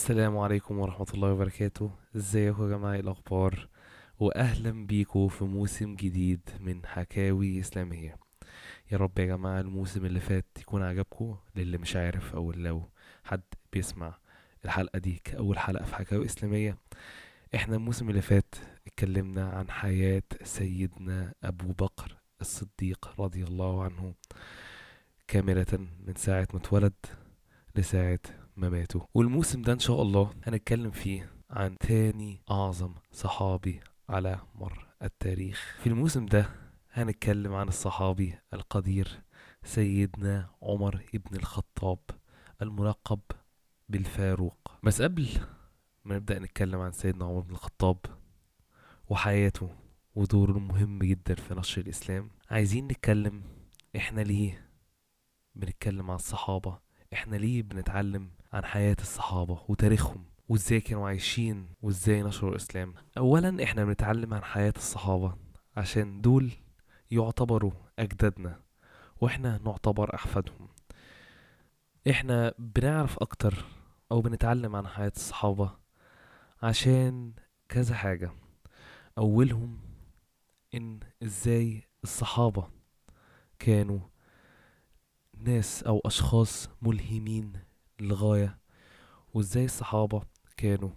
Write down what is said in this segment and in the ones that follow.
السلام عليكم ورحمة الله وبركاته ازيكم يا جماعة ايه الأخبار وأهلا بيكم في موسم جديد من حكاوي إسلامية يا رب يا جماعة الموسم اللي فات يكون عجبكم للي مش عارف أو لو حد بيسمع الحلقة دي كأول حلقة في حكاوي إسلامية احنا الموسم اللي فات اتكلمنا عن حياة سيدنا أبو بكر الصديق رضي الله عنه كاملة من ساعة ما اتولد لساعة ما ماتوا والموسم ده ان شاء الله هنتكلم فيه عن تاني اعظم صحابي على مر التاريخ في الموسم ده هنتكلم عن الصحابي القدير سيدنا عمر ابن الخطاب الملقب بالفاروق بس قبل ما نبدأ نتكلم عن سيدنا عمر بن الخطاب وحياته ودوره المهم جدا في نشر الإسلام عايزين نتكلم احنا ليه بنتكلم عن الصحابة احنا ليه بنتعلم عن حياة الصحابة وتاريخهم وازاي كانوا عايشين وازاي نشروا الاسلام اولا احنا بنتعلم عن حياة الصحابة عشان دول يعتبروا اجدادنا واحنا نعتبر احفادهم احنا بنعرف اكتر او بنتعلم عن حياة الصحابة عشان كذا حاجة اولهم ان ازاي الصحابة كانوا ناس او اشخاص ملهمين للغاية وازاي الصحابة كانوا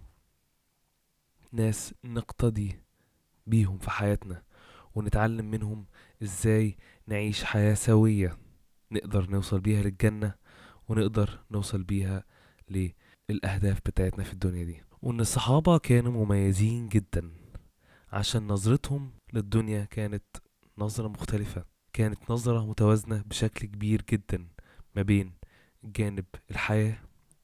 ناس نقتدي بيهم في حياتنا ونتعلم منهم ازاي نعيش حياة سوية نقدر نوصل بيها للجنة ونقدر نوصل بيها للأهداف بتاعتنا في الدنيا دي وإن الصحابة كانوا مميزين جدا عشان نظرتهم للدنيا كانت نظرة مختلفة كانت نظرة متوازنة بشكل كبير جدا ما بين جانب الحياة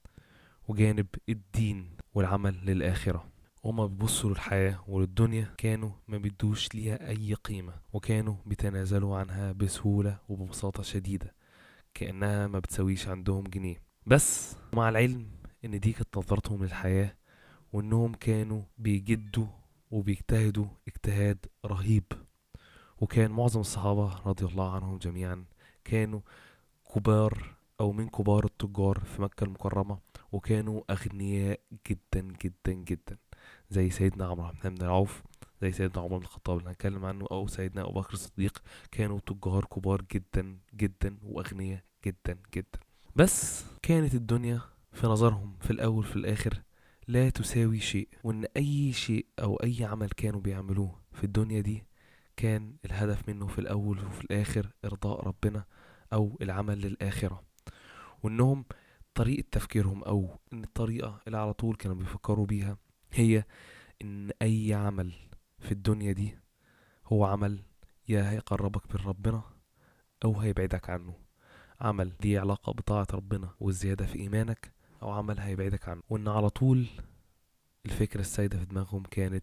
وجانب الدين والعمل للآخرة هما بيبصوا للحياة وللدنيا كانوا ما بيدوش ليها أي قيمة وكانوا بيتنازلوا عنها بسهولة وببساطة شديدة كأنها ما بتسويش عندهم جنيه بس مع العلم إن دي كانت نظرتهم للحياة وإنهم كانوا بيجدوا وبيجتهدوا اجتهاد رهيب وكان معظم الصحابة رضي الله عنهم جميعا كانوا كبار أو من كبار التجار في مكة المكرمة وكانوا أغنياء جدا جدا جدا زي سيدنا عمرو بن العوف زي سيدنا عمر بن الخطاب اللي هنتكلم عنه أو سيدنا أبو بكر الصديق كانوا تجار كبار جدا جدا وأغنياء جدا جدا بس كانت الدنيا في نظرهم في الأول في الآخر لا تساوي شيء وإن أي شيء أو أي عمل كانوا بيعملوه في الدنيا دي كان الهدف منه في الأول وفي الآخر إرضاء ربنا أو العمل للآخرة وإنهم طريقة تفكيرهم أو إن الطريقة اللي على طول كانوا بيفكروا بيها هي إن أي عمل في الدنيا دي هو عمل يا هيقربك من ربنا أو هيبعدك عنه عمل ليه علاقة بطاعة ربنا والزيادة في إيمانك أو عمل هيبعدك عنه وإن على طول الفكرة السائدة في دماغهم كانت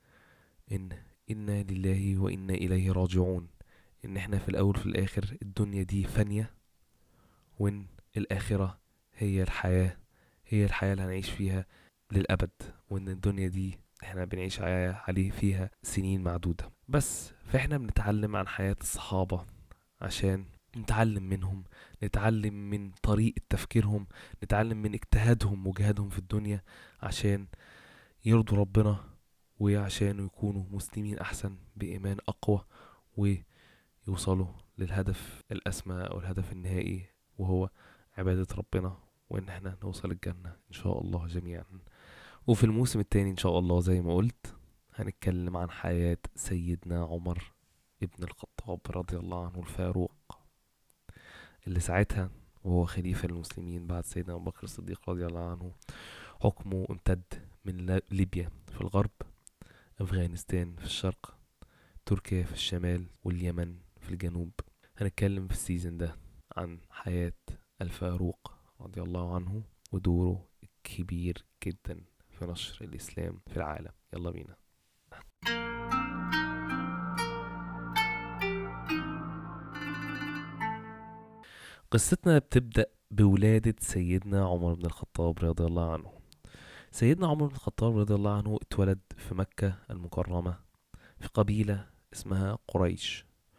إن إنا لله وإنا إليه راجعون إن إحنا في الأول في الآخر الدنيا دي فانية وإن الآخرة هي الحياة هي الحياة اللي هنعيش فيها للأبد وإن الدنيا دي إحنا بنعيش عليه فيها سنين معدودة بس فإحنا بنتعلم عن حياة الصحابة عشان نتعلم منهم نتعلم من طريقة تفكيرهم نتعلم من اجتهادهم وجهادهم في الدنيا عشان يرضوا ربنا وعشان يكونوا مسلمين أحسن بإيمان أقوى ويوصلوا للهدف الأسمى أو الهدف النهائي وهو عبادة ربنا وإن احنا نوصل الجنة إن شاء الله جميعا وفي الموسم التاني إن شاء الله زي ما قلت هنتكلم عن حياة سيدنا عمر ابن الخطاب رضي الله عنه الفاروق اللي ساعتها وهو خليفة للمسلمين بعد سيدنا أبو بكر الصديق رضي الله عنه حكمه امتد من ليبيا في الغرب أفغانستان في الشرق تركيا في الشمال واليمن في الجنوب هنتكلم في السيزن ده عن حياة الفاروق رضي الله عنه ودوره الكبير جدا في نشر الإسلام في العالم يلا بينا قصتنا بتبدأ بولادة سيدنا عمر بن الخطاب رضي الله عنه سيدنا عمر بن الخطاب رضي الله عنه اتولد في مكة المكرمة في قبيلة اسمها قريش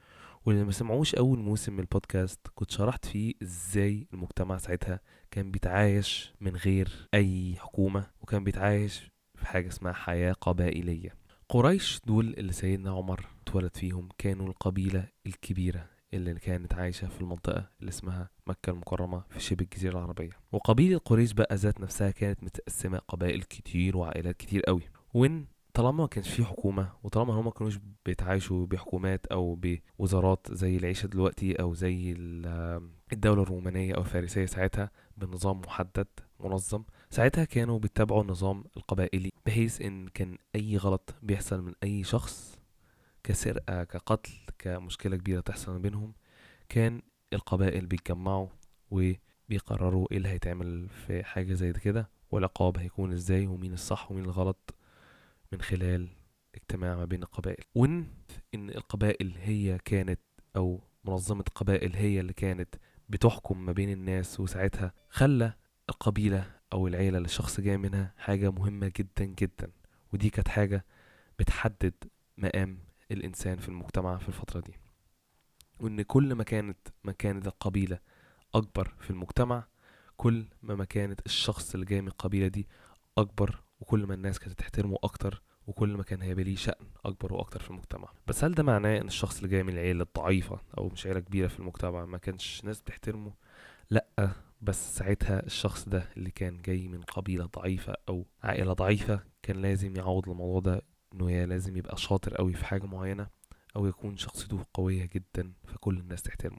واللي ما سمعوش اول موسم من البودكاست كنت شرحت فيه ازاي المجتمع ساعتها كان بيتعايش من غير اي حكومة وكان بيتعايش في حاجة اسمها حياة قبائلية قريش دول اللي سيدنا عمر اتولد فيهم كانوا القبيلة الكبيرة اللي كانت عايشة في المنطقة اللي اسمها مكة المكرمة في شبه الجزيرة العربية وقبيلة قريش بقى ذات نفسها كانت متقسمة قبائل كتير وعائلات كتير قوي وإن طالما ما كانش في حكومة وطالما هم ما كانوش بيتعايشوا بحكومات أو بوزارات زي العيشة دلوقتي أو زي ال- الدولة الرومانية أو الفارسية ساعتها بنظام محدد منظم ساعتها كانوا بيتبعوا النظام القبائلي بحيث إن كان أي غلط بيحصل من أي شخص كسرقة كقتل كمشكلة كبيرة تحصل ما بينهم كان القبائل بيتجمعوا وبيقرروا ايه اللي هيتعمل في حاجة زي كده والعقاب هيكون ازاي ومين الصح ومين الغلط من خلال اجتماع ما بين القبائل وان ان القبائل هي كانت او منظمة القبائل هي اللي كانت بتحكم ما بين الناس وساعتها خلى القبيلة او العيلة اللي الشخص جاي منها حاجة مهمة جدا جدا ودي كانت حاجة بتحدد مقام الإنسان في المجتمع في الفترة دي وإن كل ما كانت ما كانت القبيلة أكبر في المجتمع كل ما ما كانت الشخص اللي جاي من القبيلة دي أكبر وكل ما الناس كانت تحترمه أكتر وكل ما كان هيبقى ليه شأن أكبر وأكتر في المجتمع بس هل ده معناه إن الشخص اللي جاي من العيلة الضعيفة أو مش عيلة كبيرة في المجتمع ما كانش ناس بتحترمه لأ بس ساعتها الشخص ده اللي كان جاي من قبيلة ضعيفة أو عائلة ضعيفة كان لازم يعوض الموضوع ده انه يا لازم يبقى شاطر قوي في حاجة معينة او يكون شخصيته قوية جدا فكل الناس تحترمه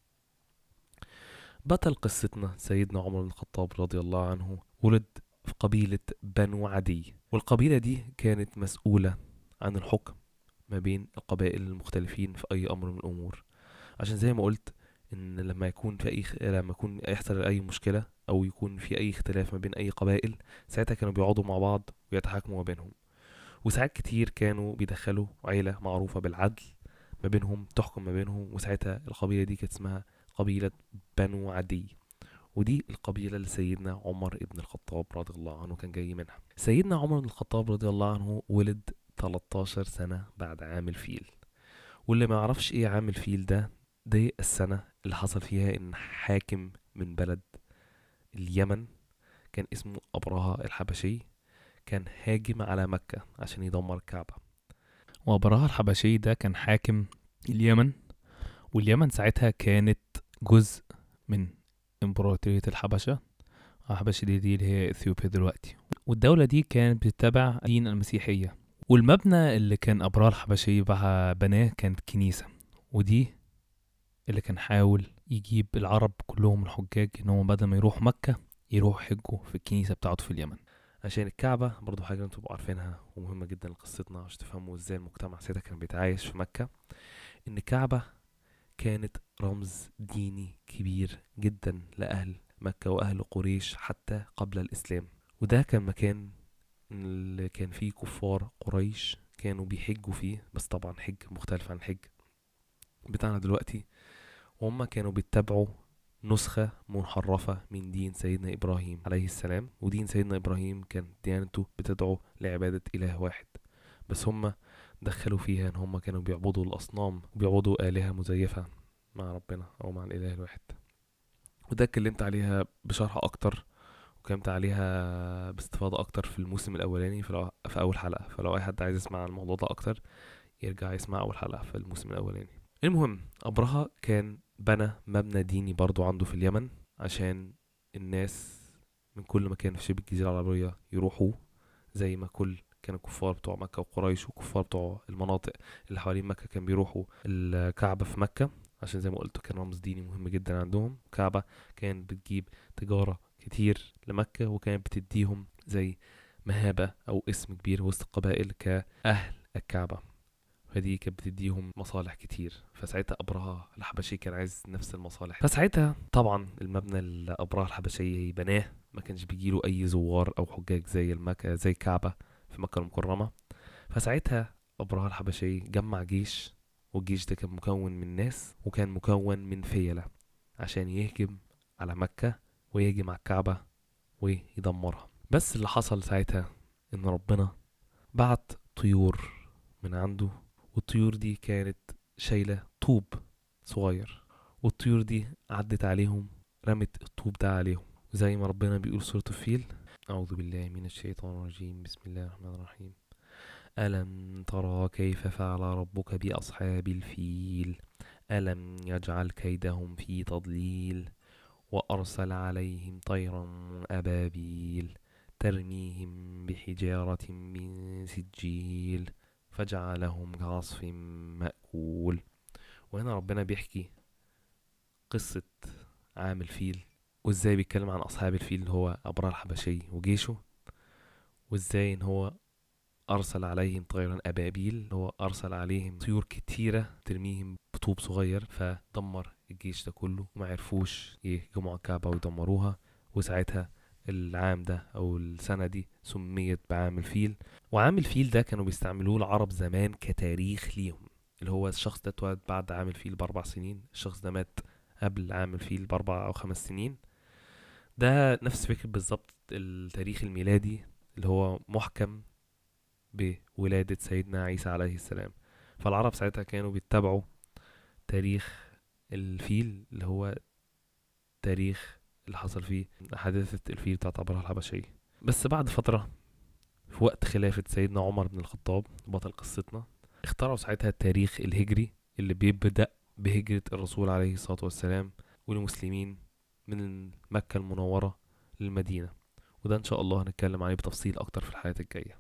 بطل قصتنا سيدنا عمر بن الخطاب رضي الله عنه ولد في قبيلة بنو عدي والقبيلة دي كانت مسؤولة عن الحكم ما بين القبائل المختلفين في أي أمر من الأمور عشان زي ما قلت إن لما يكون في أي خ... لما يكون يحصل أي مشكلة أو يكون في أي اختلاف ما بين أي قبائل ساعتها كانوا بيقعدوا مع بعض ويتحاكموا ما بينهم وساعات كتير كانوا بيدخلوا عيلة معروفة بالعدل ما بينهم تحكم ما بينهم وساعتها القبيلة دي كانت اسمها قبيلة بنو عدي ودي القبيلة اللي سيدنا عمر ابن الخطاب رضي الله عنه كان جاي منها سيدنا عمر بن الخطاب رضي الله عنه ولد 13 سنة بعد عام الفيل واللي ما يعرفش ايه عام الفيل ده دي السنة اللي حصل فيها ان حاكم من بلد اليمن كان اسمه أبرهة الحبشي كان هاجم على مكة عشان يدمر الكعبة وأبرهة الحبشي ده كان حاكم اليمن واليمن ساعتها كانت جزء من إمبراطورية الحبشة الحبشة دي, دي اللي هي إثيوبيا دلوقتي والدولة دي كانت بتتبع دين المسيحية والمبنى اللي كان أبرهة الحبشي بقى بناه كانت كنيسة ودي اللي كان حاول يجيب العرب كلهم الحجاج إنهم بدل ما يروحوا مكة يروحوا يحجوا في الكنيسة بتاعته في اليمن عشان الكعبة برضو حاجة انتوا تبقوا عارفينها ومهمة جدا لقصتنا عشان تفهموا ازاي المجتمع ساعتها كان بيتعايش في مكة ان الكعبة كانت رمز ديني كبير جدا لأهل مكة وأهل قريش حتى قبل الإسلام وده كان مكان اللي كان فيه كفار قريش كانوا بيحجوا فيه بس طبعا حج مختلف عن الحج بتاعنا دلوقتي وهم كانوا بيتبعوا نسخة منحرفة من دين سيدنا إبراهيم عليه السلام ودين سيدنا إبراهيم كان ديانته بتدعو لعبادة إله واحد بس هم دخلوا فيها إن هم كانوا بيعبدوا الأصنام وبيعبدوا آلهة مزيفة مع ربنا أو مع الإله الواحد وده اتكلمت عليها بشرح أكتر وكلمت عليها باستفاضة أكتر في الموسم الأولاني في, الأو... في أول حلقة فلو أي حد عايز يسمع عن الموضوع ده أكتر يرجع يسمع أول حلقة في الموسم الأولاني المهم أبرهة كان بنى مبنى ديني برضو عنده في اليمن عشان الناس من كل مكان في شبه الجزيرة العربية يروحوا زي ما كل كانوا الكفار بتوع مكة وقريش وكفار بتوع المناطق اللي حوالين مكة كان بيروحوا الكعبة في مكة عشان زي ما قلت كان رمز ديني مهم جدا عندهم الكعبة كانت بتجيب تجارة كتير لمكة وكانت بتديهم زي مهابة أو اسم كبير وسط القبائل كأهل الكعبة فدي كانت بتديهم مصالح كتير فساعتها أبرهة الحبشي كان عايز نفس المصالح فساعتها طبعا المبنى اللي أبرهة الحبشي بناه ما كانش بيجيله أي زوار أو حجاج زي المكة زي الكعبة في مكة المكرمة فساعتها أبرهة الحبشي جمع جيش والجيش ده كان مكون من ناس وكان مكون من فيلة عشان يهجم على مكة ويهجم على الكعبة ويدمرها بس اللي حصل ساعتها إن ربنا بعت طيور من عنده والطيور دي كانت شايلة طوب صغير والطيور دي عدت عليهم رمت الطوب ده عليهم زي ما ربنا بيقول سورة الفيل أعوذ بالله من الشيطان الرجيم بسم الله الرحمن الرحيم ألم ترى كيف فعل ربك بأصحاب الفيل ألم يجعل كيدهم في تضليل وأرسل عليهم طيرا أبابيل ترميهم بحجارة من سجيل فجعلهم كعصف مأكول وهنا ربنا بيحكي قصة عام الفيل وازاي بيتكلم عن أصحاب الفيل اللي هو أبرار الحبشي وجيشه وازاي ان هو أرسل عليهم طيرا أبابيل اللي هو أرسل عليهم طيور كتيرة ترميهم بطوب صغير فدمر الجيش ده كله وما عرفوش يهجموا على الكعبة ويدمروها وساعتها العام ده أو السنة دي سميت بعام الفيل وعام الفيل ده كانوا بيستعملوه العرب زمان كتاريخ ليهم اللي هو الشخص ده اتولد بعد عام الفيل بأربع سنين الشخص ده مات قبل عام الفيل بأربع أو خمس سنين ده نفس فكرة بالظبط التاريخ الميلادي اللي هو محكم بولادة سيدنا عيسى عليه السلام فالعرب ساعتها كانوا بيتبعوا تاريخ الفيل اللي هو تاريخ اللي حصل فيه حادثة الفيل بتاعت أبرهة الحبشية بس بعد فترة في وقت خلافة سيدنا عمر بن الخطاب بطل قصتنا اخترعوا ساعتها التاريخ الهجري اللي بيبدأ بهجرة الرسول عليه الصلاة والسلام والمسلمين من مكة المنورة للمدينة وده إن شاء الله هنتكلم عليه بتفصيل أكتر في الحلقات الجاية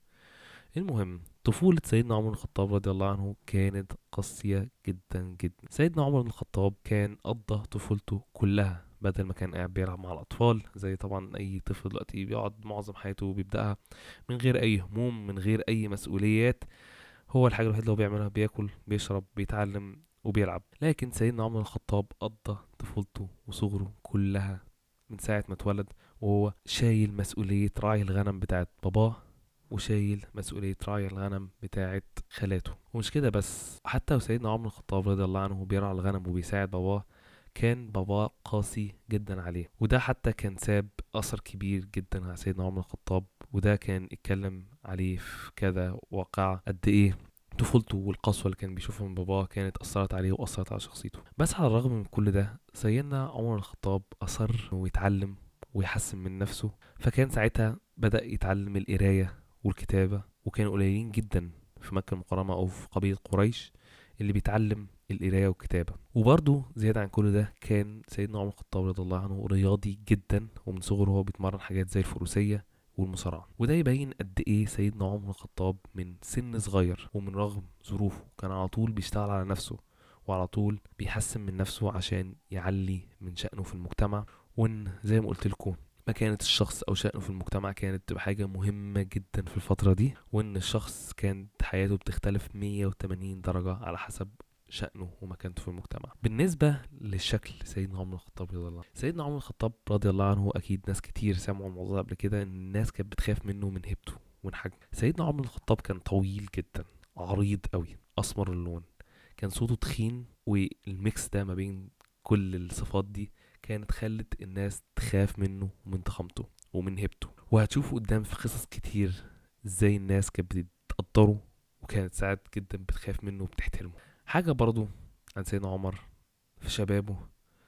المهم طفولة سيدنا عمر بن الخطاب رضي الله عنه كانت قاسية جدا جدا سيدنا عمر بن الخطاب كان قضى طفولته كلها بدل ما كان قاعد بيلعب مع الأطفال زي طبعا أي طفل دلوقتي بيقعد معظم حياته بيبدأها من غير أي هموم من غير أي مسؤوليات هو الحاجة الوحيدة اللي هو بيعملها بياكل بيشرب بيتعلم وبيلعب لكن سيدنا عمر بن الخطاب قضى طفولته وصغره كلها من ساعة ما اتولد وهو شايل مسؤولية راعي الغنم بتاعت باباه وشايل مسؤولية راعي الغنم بتاعت خالاته ومش كده بس حتى وسيدنا عمر بن الخطاب رضي الله عنه بيرعى الغنم وبيساعد باباه كان باباه قاسي جدا عليه وده حتى كان ساب أثر كبير جدا على سيدنا عمر بن الخطاب وده كان اتكلم عليه في كذا واقعة قد ايه طفولته والقسوة اللي كان بيشوفها من باباه كانت أثرت عليه وأثرت على شخصيته بس على الرغم من كل ده سيدنا عمر بن الخطاب أصر إنه يتعلم ويحسن من نفسه فكان ساعتها بدأ يتعلم القراية والكتابة وكانوا قليلين جدا في مكة المكرمة أو في قبيلة قريش اللي بيتعلم القراية والكتابة وبرضه زيادة عن كل ده كان سيدنا عمر الخطاب رضي الله عنه رياضي جدا ومن صغره هو بيتمرن حاجات زي الفروسية والمصارعة وده يبين قد ايه سيدنا عمر بن الخطاب من سن صغير ومن رغم ظروفه كان على طول بيشتغل على نفسه وعلى طول بيحسن من نفسه عشان يعلي من شأنه في المجتمع وان زي ما قلت لكم مكانة الشخص أو شأنه في المجتمع كانت تبقى حاجة مهمة جدا في الفترة دي وإن الشخص كانت حياته بتختلف 180 درجة على حسب شأنه ومكانته في المجتمع بالنسبة للشكل سيدنا عمر بن الخطاب رضي الله عنه سيدنا عمر بن الخطاب رضي الله عنه أكيد ناس كتير سمعوا الموضوع ده قبل كده إن الناس كانت بتخاف منه من هيبته ومن حجمه سيدنا عمر بن الخطاب كان طويل جدا عريض قوي أسمر اللون كان صوته تخين والميكس ده ما بين كل الصفات دي كانت خلت الناس تخاف منه ومن ضخامته ومن هيبته وهتشوفوا قدام في قصص كتير ازاي الناس كانت بتقدره وكانت ساعات جدا بتخاف منه وبتحترمه حاجة برضو عن سيدنا عمر في شبابه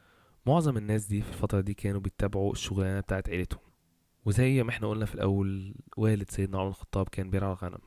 معظم الناس دي في الفترة دي كانوا بيتبعوا الشغلانة بتاعت عيلتهم وزي ما احنا قلنا في الأول والد سيدنا عمر بن الخطاب كان بيرعى الغنم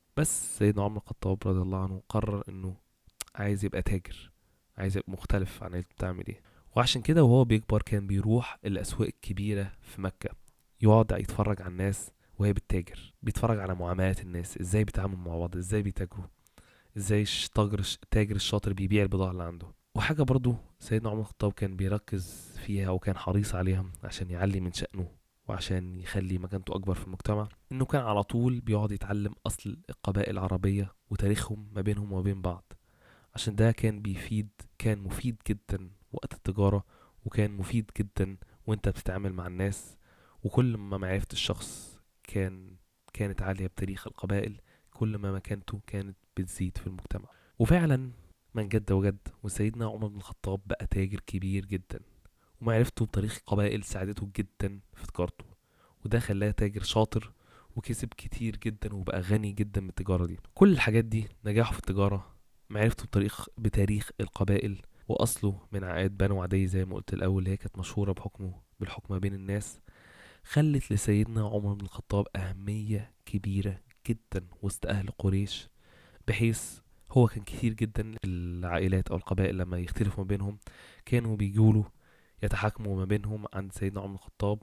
بس سيدنا عمر بن الخطاب رضي الله عنه قرر انه عايز يبقى تاجر عايز يبقى مختلف عن عيلته بتعمل ايه وعشان كده وهو بيكبر كان بيروح الأسواق الكبيرة في مكة يقعد يتفرج على الناس وهي بتتاجر بيتفرج على معاملات الناس ازاي بيتعاملوا مع بعض ازاي بيتاجروا ازاي التاجر التاجر الشاطر بيبيع البضاعة اللي عنده وحاجة برضو سيدنا عمر الخطاب كان بيركز فيها وكان حريص عليها عشان يعلي من شأنه وعشان يخلي مكانته أكبر في المجتمع إنه كان على طول بيقعد يتعلم أصل القبائل العربية وتاريخهم ما بينهم وما بين بعض عشان ده كان بيفيد كان مفيد جدا وقت التجارة وكان مفيد جدا وانت بتتعامل مع الناس وكل ما معرفة الشخص كان كانت عالية بتاريخ القبائل كل ما مكانته كانت بتزيد في المجتمع وفعلا من جد وجد وسيدنا عمر بن الخطاب بقى تاجر كبير جدا ومعرفته بتاريخ القبائل ساعدته جدا في تجارته وده خلاه تاجر شاطر وكسب كتير جدا وبقى غني جدا من التجارة دي كل الحاجات دي نجاحه في التجارة معرفته بتاريخ بتاريخ القبائل وأصله من عائد بنو عدي زي ما قلت الأول هي كانت مشهورة بحكمه بالحكم ما بين الناس خلت لسيدنا عمر بن الخطاب أهمية كبيرة جدا وسط أهل قريش بحيث هو كان كتير جدا العائلات أو القبائل لما يختلفوا ما بينهم كانوا بيجولوا يتحاكموا ما بينهم عند سيدنا عمر بن الخطاب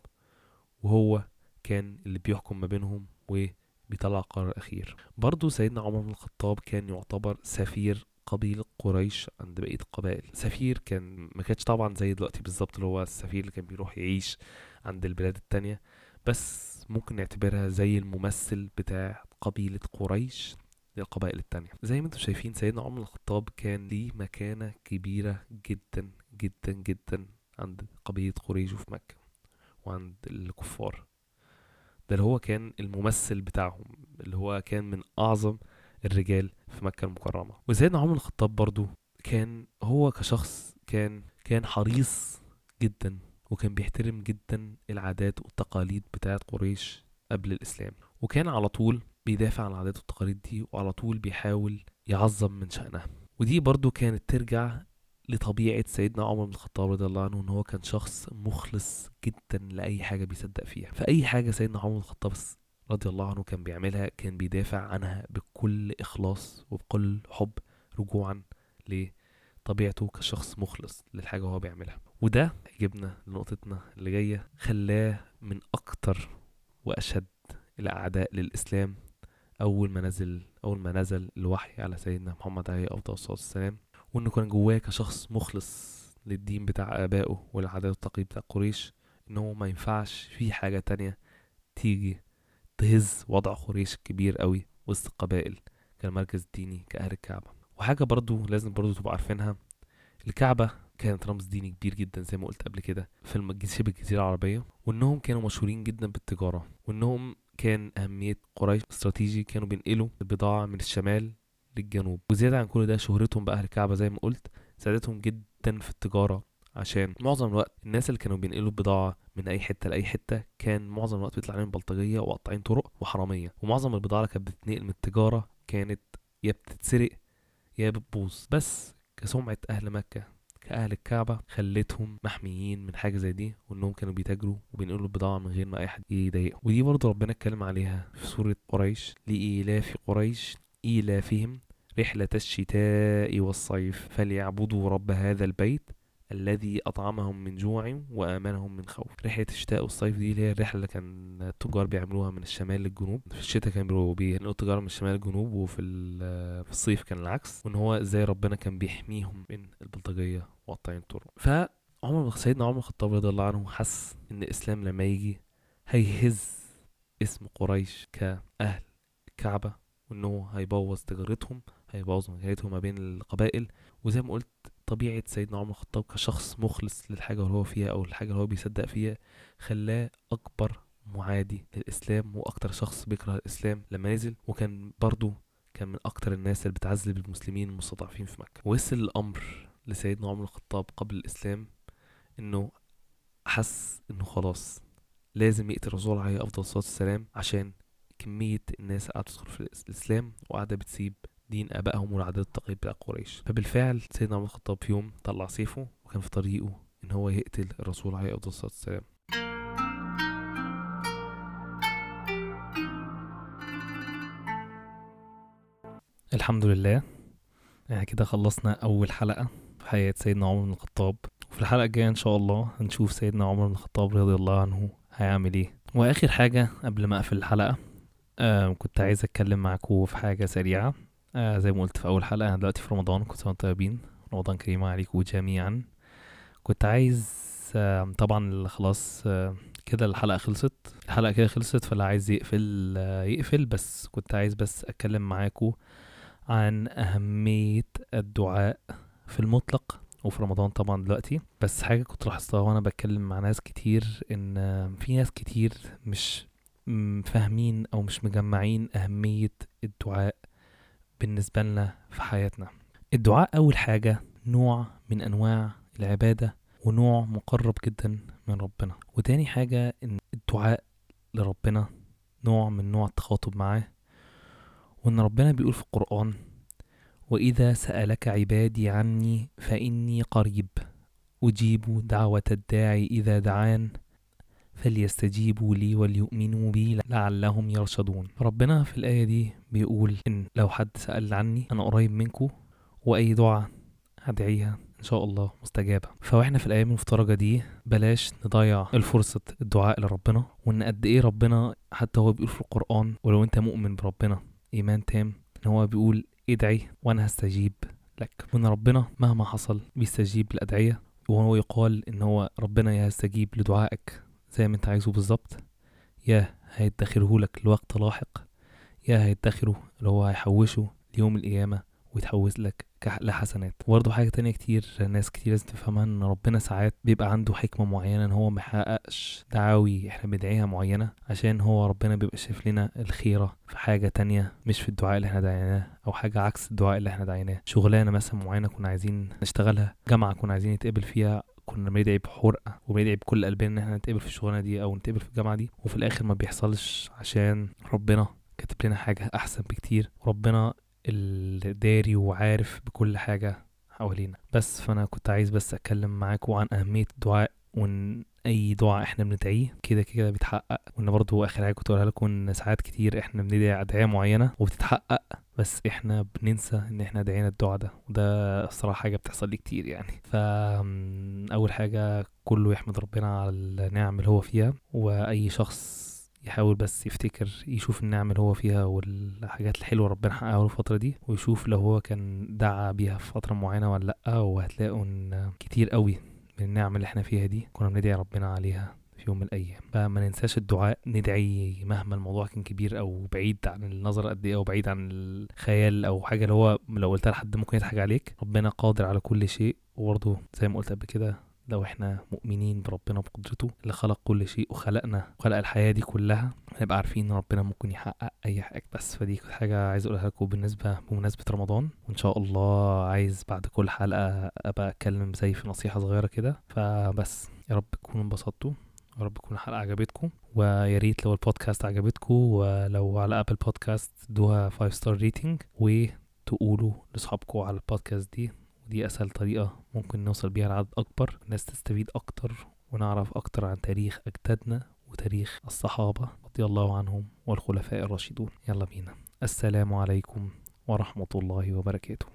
وهو كان اللي بيحكم ما بينهم وبيطلع قرار أخير برضو سيدنا عمر بن الخطاب كان يعتبر سفير قبيلة قريش عند بقية القبائل سفير كان ما كانش طبعا زي دلوقتي بالظبط اللي هو السفير اللي كان بيروح يعيش عند البلاد التانية بس ممكن نعتبرها زي الممثل بتاع قبيلة قريش للقبائل التانية زي ما انتم شايفين سيدنا عمر بن الخطاب كان ليه مكانة كبيرة جدا جدا جدا عند قبيلة قريش وفي مكة وعند الكفار ده اللي هو كان الممثل بتاعهم اللي هو كان من أعظم الرجال في مكة المكرمة وسيدنا عمر بن الخطاب برضو كان هو كشخص كان كان حريص جدا وكان بيحترم جدا العادات والتقاليد بتاعت قريش قبل الإسلام وكان على طول بيدافع عن العادات والتقاليد دي وعلى طول بيحاول يعظم من شأنها ودي برضو كانت ترجع لطبيعة سيدنا عمر بن الخطاب رضي الله عنه ان هو كان شخص مخلص جدا لأي حاجة بيصدق فيها فأي حاجة سيدنا عمر بن الخطاب رضي الله عنه كان بيعملها كان بيدافع عنها بكل إخلاص وبكل حب رجوعا لطبيعته كشخص مخلص للحاجة هو بيعملها وده يجيبنا لنقطتنا اللي جاية خلاه من أكتر وأشد الأعداء للإسلام أول ما نزل أول ما نزل الوحي على سيدنا محمد عليه أفضل الصلاة والسلام وإنه كان جواه كشخص مخلص للدين بتاع آبائه والعادات والتقاليد بتاع قريش إن هو ما ينفعش في حاجة تانية تيجي تهز وضع قريش كبير قوي وسط القبائل كالمركز الديني كأهل الكعبة وحاجة برضو لازم برضو تبقوا عارفينها الكعبة كانت رمز ديني كبير جدا زي ما قلت قبل كده في المج- شبه الجزيرة العربية وإنهم كانوا مشهورين جدا بالتجارة وإنهم كان أهمية قريش استراتيجي كانوا بينقلوا البضاعة من الشمال للجنوب وزيادة عن كل ده شهرتهم بأهل الكعبة زي ما قلت ساعدتهم جدا في التجارة عشان معظم الوقت الناس اللي كانوا بينقلوا البضاعة من أي حتة لأي حتة كان معظم الوقت بيطلع عليهم بلطجية وقاطعين طرق وحرامية ومعظم البضاعة اللي كانت بتتنقل من التجارة كانت يا بتتسرق يا بتبوظ بس كسمعة أهل مكة كأهل الكعبة خلتهم محميين من حاجة زي دي وإنهم كانوا بيتاجروا وبينقلوا البضاعة من غير ما أي حد يضايقهم ودي برضه ربنا اتكلم عليها في سورة قريش لإيلاف قريش إيلافهم رحلة الشتاء والصيف فليعبدوا رب هذا البيت الذي أطعمهم من جوع وآمنهم من خوف رحلة الشتاء والصيف دي اللي هي الرحلة اللي كان التجار بيعملوها من الشمال للجنوب في الشتاء كانوا بينقلوا التجارة من الشمال للجنوب وفي ال- في الصيف كان العكس وإن هو إزاي ربنا كان بيحميهم من البلطجية وقطاعين الطرق فعمر بن- سيدنا عمر بن الخطاب رضي الله عنه حس إن الإسلام لما يجي هيهز اسم قريش كأهل الكعبة وإنه هيبوظ تجارتهم هيبوظ مكانتهم ما بين القبائل وزي ما قلت طبيعة سيدنا عمر الخطاب كشخص مخلص للحاجة اللي هو فيها أو الحاجة اللي هو بيصدق فيها خلاه أكبر معادي للإسلام وأكتر شخص بيكره الإسلام لما نزل وكان برضو كان من أكتر الناس اللي بتعذب المسلمين المستضعفين في مكة وصل الأمر لسيدنا عمر الخطاب قبل الإسلام إنه حس إنه خلاص لازم يقتل الرسول عليه أفضل الصلاة والسلام عشان كمية الناس قاعدة تدخل في الإس- الإسلام وقاعدة بتسيب دين آبائهم والعادات التقاليد بتاع قريش فبالفعل سيدنا عمر الخطاب في يوم طلع سيفه وكان في طريقه إن هو يقتل الرسول عليه أفضل الصلاة والسلام الحمد لله احنا كده خلصنا أول حلقة في حياة سيدنا عمر بن الخطاب وفي الحلقة الجاية إن شاء الله هنشوف سيدنا عمر بن الخطاب رضي الله عنه هيعمل إيه وآخر حاجة قبل ما أقفل الحلقة آه كنت عايز أتكلم معاكم في حاجة سريعة آه زي ما قلت في أول حلقة أنا دلوقتي في رمضان كنتوا وانتم طيبين رمضان كريم عليكم جميعا كنت عايز آه طبعا خلاص آه كده الحلقة خلصت الحلقة كده خلصت فاللي عايز يقفل آه يقفل بس كنت عايز بس أتكلم معاكم عن أهمية الدعاء في المطلق وفي رمضان طبعا دلوقتي بس حاجة كنت لاحظتها وأنا بتكلم مع ناس كتير إن في ناس كتير مش م- فاهمين أو مش مجمعين أهمية الدعاء بالنسبة لنا في حياتنا الدعاء أول حاجة نوع من أنواع العبادة ونوع مقرب جدا من ربنا وتاني حاجة إن الدعاء لربنا نوع من نوع التخاطب معاه وإن ربنا بيقول في القرآن وإذا سألك عبادي عني فإني قريب أجيب دعوة الداعي إذا دعان فليستجيبوا لي وليؤمنوا بي لعلهم يرشدون ربنا في الآية دي بيقول إن لو حد سأل عني أنا قريب منكم وأي دعاء هدعيها إن شاء الله مستجابة فواحنا في الأيام المفترجة دي بلاش نضيع الفرصة الدعاء لربنا وإن قد إيه ربنا حتى هو بيقول في القرآن ولو أنت مؤمن بربنا إيمان تام إن هو بيقول ادعي وأنا هستجيب لك وإن ربنا مهما حصل بيستجيب للأدعية وهو يقال إن هو ربنا يا هيستجيب لدعائك زي ما أنت عايزه بالظبط يا هيدخره لك لوقت لاحق يا هيدخره اللي هو هيحوشه ليوم القيامة ويتحوز لك كح- لحسنات وبرضه حاجة تانية كتير ناس كتير لازم تفهمها ان ربنا ساعات بيبقى عنده حكمة معينة ان هو محققش دعاوي احنا بندعيها معينة عشان هو ربنا بيبقى شايف لنا الخيرة في حاجة تانية مش في الدعاء اللي احنا دعيناه او حاجة عكس الدعاء اللي احنا دعيناه شغلانة مثلا معينة كنا عايزين نشتغلها جامعة كنا عايزين نتقبل فيها كنا بندعي بحرقة وبندعي بكل قلبنا ان احنا نتقبل في الشغلانة دي او نتقبل في الجامعة دي وفي الاخر ما بيحصلش عشان ربنا كاتب لنا حاجة احسن بكتير وربنا اللي داري وعارف بكل حاجة حوالينا بس فانا كنت عايز بس اتكلم معاكم عن اهمية الدعاء وان اي دعاء احنا بندعيه كده كده بيتحقق وان برضو اخر حاجه كنت اقولها لكم ان ساعات كتير احنا بندعي ادعيه معينه وبتتحقق بس احنا بننسى ان احنا دعينا الدعاء ده وده الصراحه حاجه بتحصل لي كتير يعني فاول حاجه كله يحمد ربنا على النعم اللي هو فيها واي شخص يحاول بس يفتكر يشوف النعم اللي هو فيها والحاجات الحلوة ربنا حققها له الفترة دي ويشوف لو هو كان دعا بيها في فترة معينة ولا لأ وهتلاقوا إن كتير قوي من النعم اللي احنا فيها دي كنا بندعي ربنا عليها في يوم من الأيام فما ننساش الدعاء ندعي مهما الموضوع كان كبير أو بعيد عن النظر قد إيه أو بعيد عن الخيال أو حاجة اللي هو لو قلتها لحد ممكن يضحك عليك ربنا قادر على كل شيء وبرضه زي ما قلت قبل كده لو احنا مؤمنين بربنا بقدرته اللي خلق كل شيء وخلقنا وخلق الحياة دي كلها هنبقى عارفين ان ربنا ممكن يحقق اي حاجة بس فدي كانت حاجة عايز اقولها لكم بالنسبة بمناسبة رمضان وان شاء الله عايز بعد كل حلقة ابقى اتكلم زي في نصيحة صغيرة كده فبس يا رب تكونوا انبسطتوا يا رب تكون الحلقة عجبتكم ويا ريت لو البودكاست عجبتكم ولو على ابل بودكاست دوها 5 ستار ريتنج وتقولوا لاصحابكم على البودكاست دي ودي أسهل طريقة ممكن نوصل بيها لعدد أكبر الناس تستفيد أكتر ونعرف أكتر عن تاريخ أجدادنا وتاريخ الصحابة رضي الله عنهم والخلفاء الراشدون يلا بينا السلام عليكم ورحمة الله وبركاته